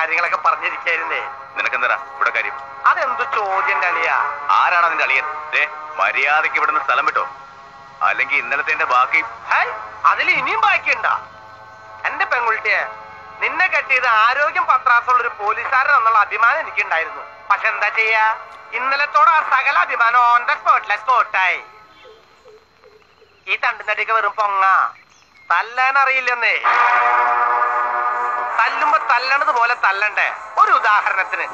കാര്യങ്ങളൊക്കെ പറഞ്ഞിരിക്കായിരുന്നേ നിനക്കെന്താ ഇവിടെ കാര്യം അതെന്തു ചോദ്യം കളിയാ ആരാണ് നിന്റെ അളിയൻ ദേ മര്യാദയ്ക്ക് ഇവിടുന്ന് സ്ഥലം വിട്ടോ അല്ലെങ്കിൽ ഇന്നലത്തെ ബാക്കി ഹായ് അതിൽ ഇനിയും ബാക്കിയുണ്ട എന്റെ പെൺകുട്ടിയെ നിന്നെ കെട്ടിയത് ആരോഗ്യം പത്രാസുള്ള ഒരു പോലീസുകാരൻ എന്നുള്ള അഭിമാനം എനിക്കുണ്ടായിരുന്നു പക്ഷെ എന്താ ചെയ്യാ ഇന്നലത്തോടെ ആ സകല അഭിമാനം ഓൺ ദ സ്പോട്ടിലെ സ്പോട്ടായി ഈ തണ്ടിനടിക്ക് വെറും പൊങ്ങ തല്ലാൻ അറിയില്ലെന്നേ തല്ലുമ്പോ തല്ലണത് പോലെ തല്ലണ്ടേ ഒരു ഉദാഹരണത്തിന്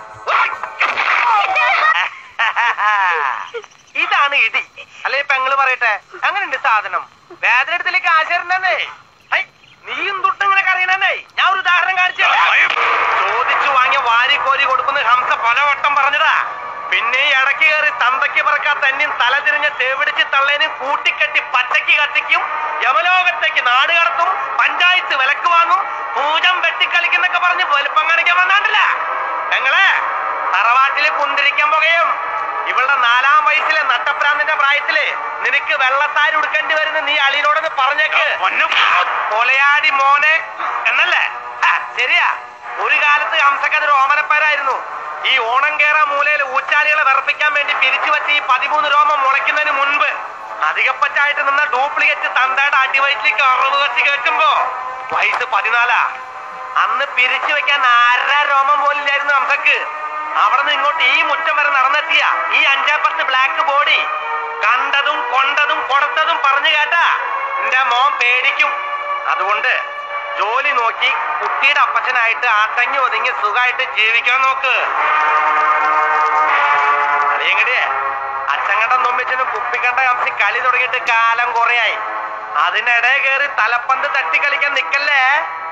ഇതാണ് ഇടി അല്ലെ പെങ്ങള് പറയട്ടെ അങ്ങനെയുണ്ട് സാധനം വേദന എടുത്തിലേക്ക് ആശരണന്നേ നീയും തൊട്ടിങ്ങനെ കറിയണന്നേ ഞാൻ ഒരു ഉദാഹരണം കാണിച്ചു തരാം. ചോദിച്ചു വാങ്ങിയ വാരിക്കോരി കൊടുക്കുന്ന ഹംസ പലവട്ടം പറഞ്ഞതാ പിന്നെ ഈ ഇടയ്ക്ക് കയറി തന്തയ്ക്ക് പറക്കാ തന്നെയും തല തിരിഞ്ഞ തേവിടിച്ച് തള്ളേനും കൂട്ടിക്കെട്ടി പച്ചയ്ക്ക് കത്തിക്കും യമലോകത്തേക്ക് നാട് കടത്തും പഞ്ചായത്ത് വിലക്ക് വാങ്ങും പൂജം വെട്ടിക്കളിക്കുന്നൊക്കെ പറഞ്ഞ് വലുപ്പം കാണിക്കാൻ വന്നാണ്ടില്ല ഞങ്ങളെ തറവാട്ടില് കുന്തിരിക്കാൻ പുകയും ഇവളുടെ നാലാം വയസ്സിലെ നട്ടപ്രാന്തിന്റെ പ്രായത്തില് നിനക്ക് വെള്ളത്താരി ഉടുക്കേണ്ടി വരുന്ന നീ അളിയനോടൊന്ന് പറഞ്ഞേക്ക് കൊലയാടി മോനെ എന്നല്ലേ ആ, ശരിയാ ഒരു കാലത്ത് ഹംസക്കതൊരു ഓമനപ്പേരായിരുന്നു ഈ ഓണം കേറ മൂലയിൽ ഊച്ചാലികളെ വിറപ്പിക്കാൻ വേണ്ടി പിരിച്ചു വെച്ച ഈ പതിമൂന്ന് രോമം മുളയ്ക്കുന്നതിന് മുൻപ് അധികപ്പറ്റായിട്ട് നിന്ന ഡ്യൂപ്ലിക്കേറ്റ് തന്തയുടെ അടിവയറ്റിലേക്ക് അറിവ് കത്തി കേൾക്കുമ്പോ വയസ്സ് പതിനാലാ അന്ന് പിരിച്ചു വെക്കാൻ അര രോമം പോലില്ലായിരുന്നു ഹംസക്ക് അവിടെ നിന്ന് ഇങ്ങോട്ട് ഈ മുറ്റം വരെ നടന്നെത്തിയ ഈ അഞ്ചാപ്പത്ത് ബ്ലാക്ക് ബോഡി കണ്ടതും കൊണ്ടതും കൊടുത്തതും പറഞ്ഞു കേട്ടാ എന്റെ മോൻ പേടിക്കും അതുകൊണ്ട് ജോലി നോക്കി കുട്ടിയുടെ അപ്പച്ചനായിട്ട് ആട്ടങ്ങി ഒതുങ്ങി സുഖമായിട്ട് ജീവിക്കാൻ നോക്ക് അറിയങ്ങടിയേ അച്ചങ്ങണ്ട നൊമ്മിച്ചനും കുപ്പിക്കണ്ട കംസി കളി തുടങ്ങിയിട്ട് കാലം കുറയായി അതിനിടെ കയറി തലപ്പന്ത് തട്ടി കളിക്കാൻ നിക്കല്ലേ